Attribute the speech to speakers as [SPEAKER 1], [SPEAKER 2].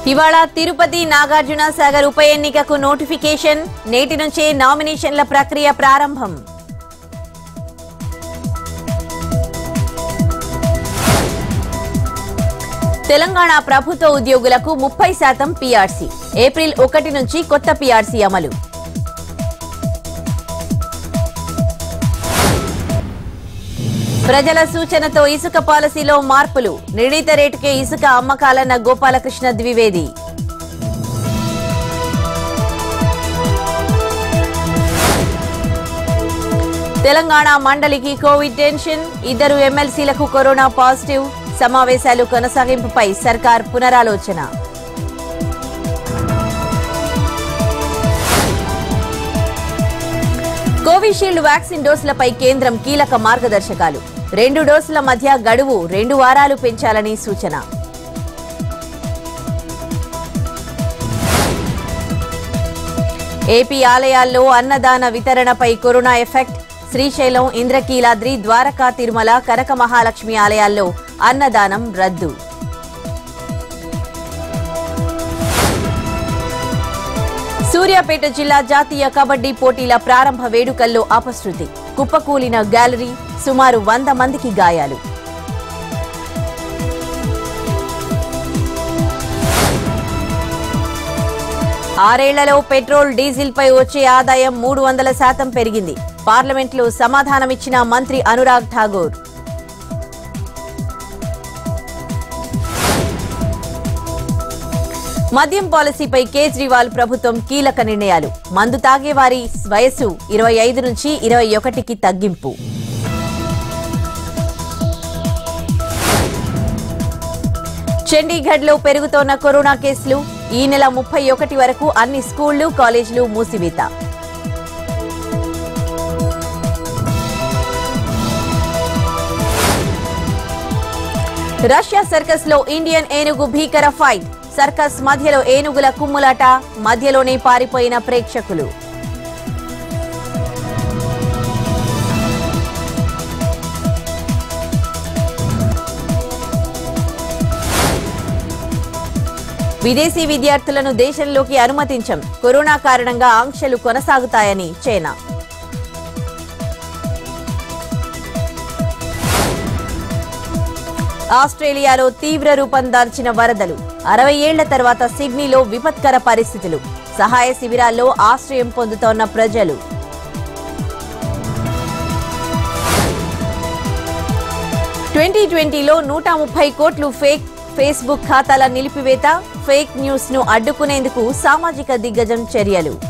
[SPEAKER 1] ఇవాళ తిరుపతి నాగార్జున సాగర్ ఉప ఎన్నికకు నోటిఫికేషన్ నేటి నుంచే నామినేషన్ల ప్రక్రియ ప్రారంభం తెలంగాణ ప్రభుత్వ ఉద్యోగులకు ముప్పై శాతం పీఆర్సీ ఏప్రిల్ ఒకటి నుంచి కొత్త పీఆర్సీ అమలు ప్రజల సూచనతో ఇసుక పాలసీలో మార్పులు నిర్ణీత రేటుకే ఇసుక అమ్మకాలన్న గోపాలకృష్ణ ద్వివేది తెలంగాణ మండలికి కోవిడ్ టెన్షన్ ఇద్దరు ఎమ్మెల్సీలకు కరోనా పాజిటివ్ సమావేశాలు కొనసాగింపుపై సర్కార్ పునరాలోచన కోవిషీల్డ్ వ్యాక్సిన్ డోసులపై కేంద్రం కీలక మార్గదర్శకాలు రెండు డోసుల మధ్య గడువు రెండు వారాలు పెంచాలని సూచన ఏపీ ఆలయాల్లో అన్నదాన వితరణపై కరోనా ఎఫెక్ట్ శ్రీశైలం ఇంద్రకీలాద్రి ద్వారకా తిరుమల కనక మహాలక్ష్మి ఆలయాల్లో అన్నదానం రద్దు సూర్యాపేట జిల్లా జాతీయ కబడ్డీ పోటీల ప్రారంభ వేడుకల్లో అపశృతి కుప్పకూలిన గ్యాలరీ సుమారు వంద మందికి గాయాలు ఆరేళ్లలో పెట్రోల్ డీజిల్ పై వచ్చే ఆదాయం మూడు వందల శాతం పెరిగింది పార్లమెంట్లో సమాధానమిచ్చిన మంత్రి అనురాగ్ ఠాగూర్ మద్యం పాలసీపై కేజ్రీవాల్ ప్రభుత్వం కీలక నిర్ణయాలు మందు తాగేవారి వయస్సు ఇరవై ఐదు నుంచి ఇరవై ఒకటికి తగ్గింపు చండీగఢ్ లో పెరుగుతోన్న కరోనా కేసులు ఈ నెల ముప్పై ఒకటి వరకు అన్ని స్కూళ్లు కాలేజీలు మూసివేత రష్యా సర్కస్ లో ఇండియన్ ఏనుగు భీకర ఫైట్ సర్కస్ మధ్యలో ఏనుగుల కుమ్ములాట మధ్యలోనే పారిపోయిన ప్రేక్షకులు విదేశీ విద్యార్థులను దేశంలోకి అనుమతించం కరోనా కారణంగా ఆంక్షలు కొనసాగుతాయని చైనా ఆస్ట్రేలియాలో తీవ్ర రూపం దాల్చిన వరదలు అరవై ఏళ్ల తర్వాత సిడ్నీలో విపత్కర పరిస్థితులు సహాయ శిబిరాల్లో ఆశ్రయం పొందుతోన్న ప్రజలు ట్వంటీ ట్వంటీలో నూట ముప్పై కోట్లు ఫేక్ ఫేస్బుక్ ఖాతాల నిలిపివేత ఫేక్ న్యూస్ ను అడ్డుకునేందుకు సామాజిక దిగ్గజం చర్యలు